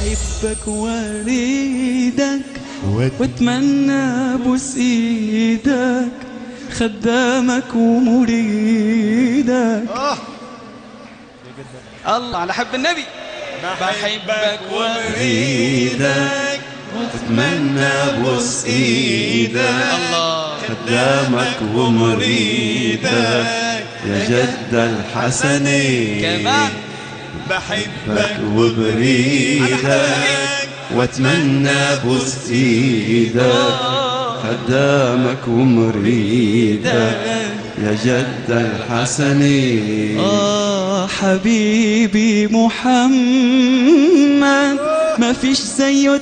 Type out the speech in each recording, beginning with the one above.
بحبك واريدك واتمنى ابوس ايدك خدامك ومريدك الله على حب النبي بحبك واريدك واتمنى ابوس ايدك الله خدامك ومريدك يا جد الحسني كمان بحبك وبريدك واتمنى ابوس ايدك خدامك ومريدك يا جد الحسني آه حبيبي محمد ما فيش زيه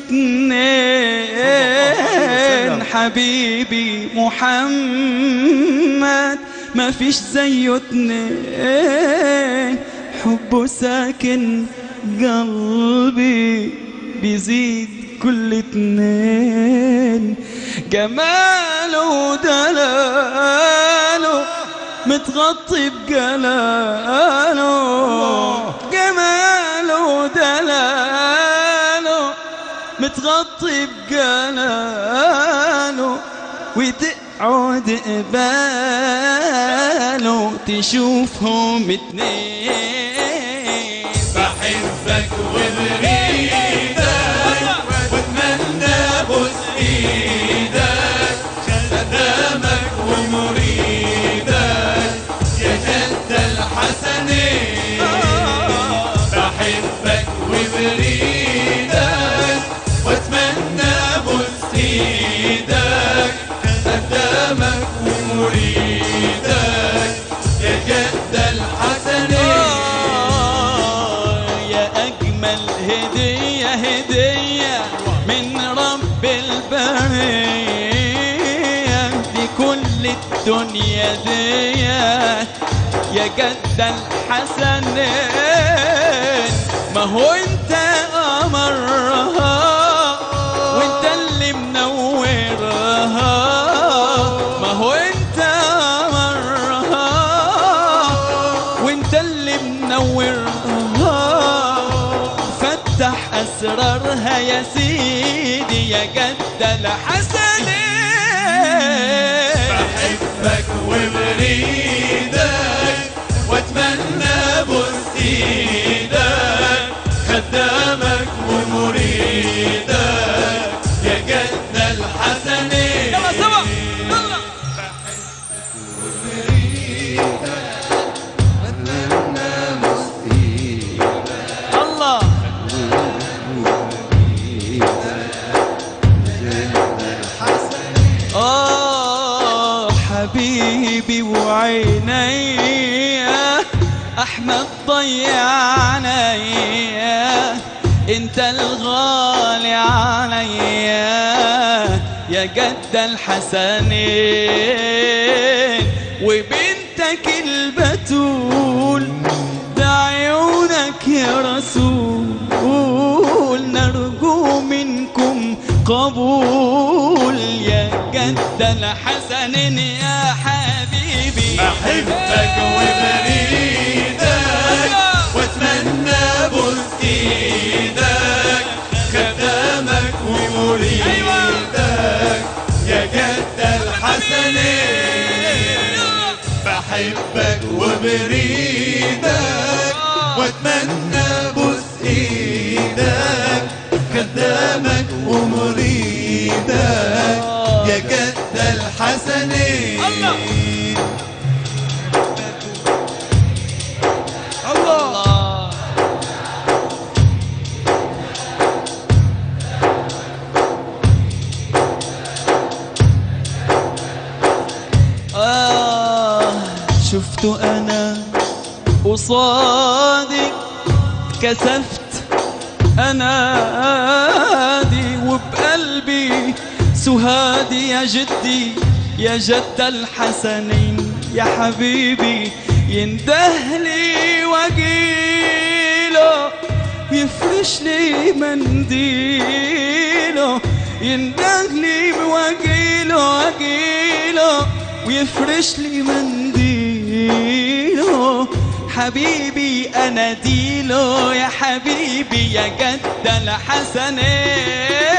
اتنين حبيبي محمد ما فيش زيه اتنين حبه ساكن قلبي بيزيد كل اتنين جماله ودلاله متغطي بجلاله جماله ودلاله متغطي بجلاله وتقعد قباله تشوفهم اتنين بحبك وبريدك واتمنى ابوس ايدك خدامك ومريدك يا جد الحسني بحبك وبريدك واتمنى ابوس ايدك خدامك ومريدك يا جد الحسني يا أجمل هدية هدية من رب البرية لكل الدنيا دي يا جد الحسنين ما هو انت قمرها وانت اللي منورها ما هو انت قمرها وانت اللي منورها فتح اسرارها يا سيدي يا جد الحسنين بحبك وبريدك واتمنى ابوس ايدك خدامك ومريدك يا جد الحسنين يلا سوا يلا الله آه حبيبي وعيني أحمد ضيعني انت الغالي عليا يا جد الحسنين وبنتك البتول بعيونك يا رسول نرجو منكم قبول يا جد الحسنين يا حبيبي بحبك وبريدك واتمنى ابوس ايدك خدامك ومريدك يا جد الحسنين بحبك وبريدك واتمنى ابوس ايدك خدامك ومريدك يا جد الحسنين الله آه شفت أنا قصادي كسفت أنادي وبقلبي سهادي يا جدي يا جد الحسنين يا حبيبي يندهلي وجيله يفرش لي منديله يندهلي بوجيله وجيله ويفرش لي منديله حبيبي أنا ديلو يا حبيبي يا جد الحسنين